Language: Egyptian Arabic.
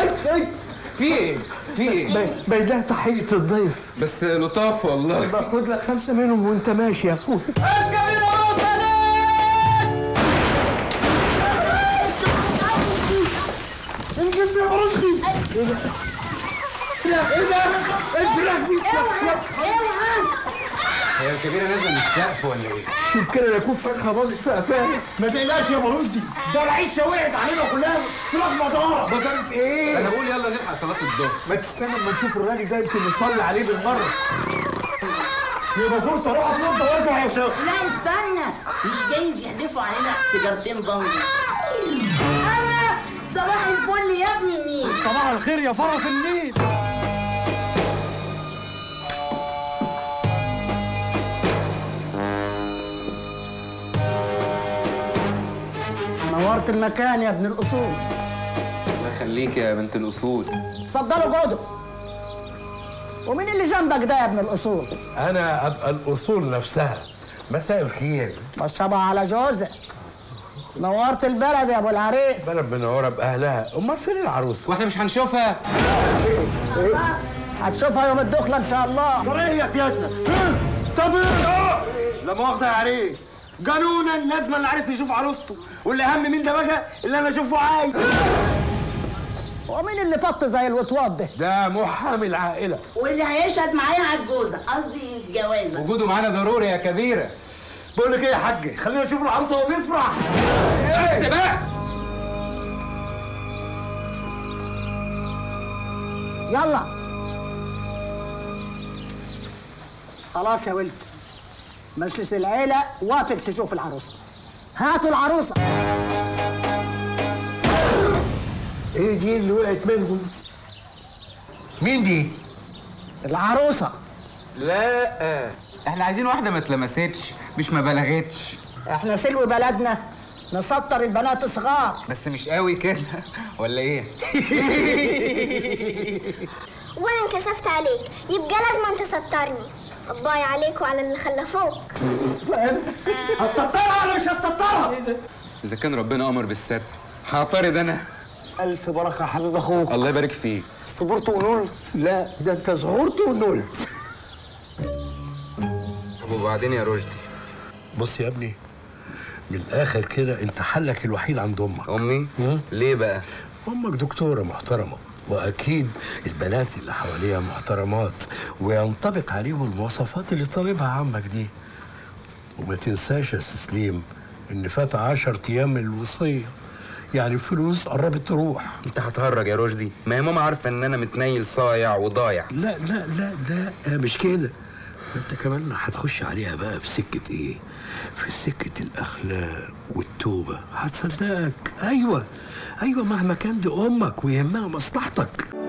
في ايه؟ في ايه؟ بينها تحية الضيف بس لطاف والله باخد لك خمسة منهم وانت ماشي يا اخوي انجب يا رشدي ايه ده؟ لا ايه ده؟ الفراخ دي هي الكبيره نازله من السقف ولا ايه؟ شوف كده لا يكون فرخه باظت في قفاها ما تقلقش يا برشدي ده العيشه وقعت علينا كلها فراخ مداره بطلت ايه؟ انا بقول يلا نلحق صلاه الظهر ما تستنى اما نشوف الراجل ده يمكن نصلي عليه بالمره يبقى فرصه اروح اتنطط وارجع يا شباب لا استنى مش جايز يحدفوا علينا سيجارتين بنجي انا صباح الفل يا ابني مين صباح الخير يا فرس النيل نورت المكان يا ابن الاصول الله يخليك يا بنت الاصول اتفضلوا جودوا ومين اللي جنبك ده يا ابن الاصول انا ابقى الاصول نفسها مساء الخير مشربها على جوزك نورت البلد يا ابو العريس بلد منوره باهلها امال فين العروسه واحنا مش هنشوفها هتشوفها يوم الدخله ان شاء الله طب ايه يا سيادنا طب ايه لا مؤاخذه يا عريس قانونا لازم العريس يشوف عروسته واللي اهم من ده بقى اللي انا اشوفه عايز ومين اللي فط زي الوطواط ده ده محامي العائله واللي هيشهد معايا على الجوزه قصدي الجوازه وجوده معانا ضروري يا كبيره بقول لك ايه يا حاج خلينا نشوف العروسه وهو بيفرح انت بقى يلا خلاص يا ولد مجلس العيلة وافق تشوف العروسة هاتوا العروسة ايه دي اللي وقعت منهم مين دي العروسة لا احنا عايزين واحده ما اتلمستش مش ما بلغتش احنا سلو بلدنا نسطر البنات الصغار بس مش قوي كده ولا ايه وانا انكشفت عليك يبقى لازم انت تسترني باي عليك وعلى اللي خلفوك هتسطرها ولا مش هتسطرها اذا كان ربنا امر بالستر هعترض انا الف بركه يا حبيب اخوك الله يبارك فيك صبرت ونولت لا ده انت ظهرت ونلت طب وبعدين يا رشدي بص يا ابني من الاخر كده انت حلك الوحيد عند امك امي مم. ليه بقى امك دكتوره محترمه واكيد البنات اللي حواليها محترمات وينطبق عليهم المواصفات اللي طالبها عمك دي وما تنساش يا سليم ان فات عشر ايام من الوصيه يعني الفلوس قربت تروح انت هتهرج يا رشدي ما هي ماما عارفه ان انا متنيل صايع وضايع لا لا لا لا مش كده انت كمان هتخش عليها بقى في سكة ايه في سكة الاخلاق والتوبة هتصدقك ايوه ايوه مهما كان دي امك ويهمها مصلحتك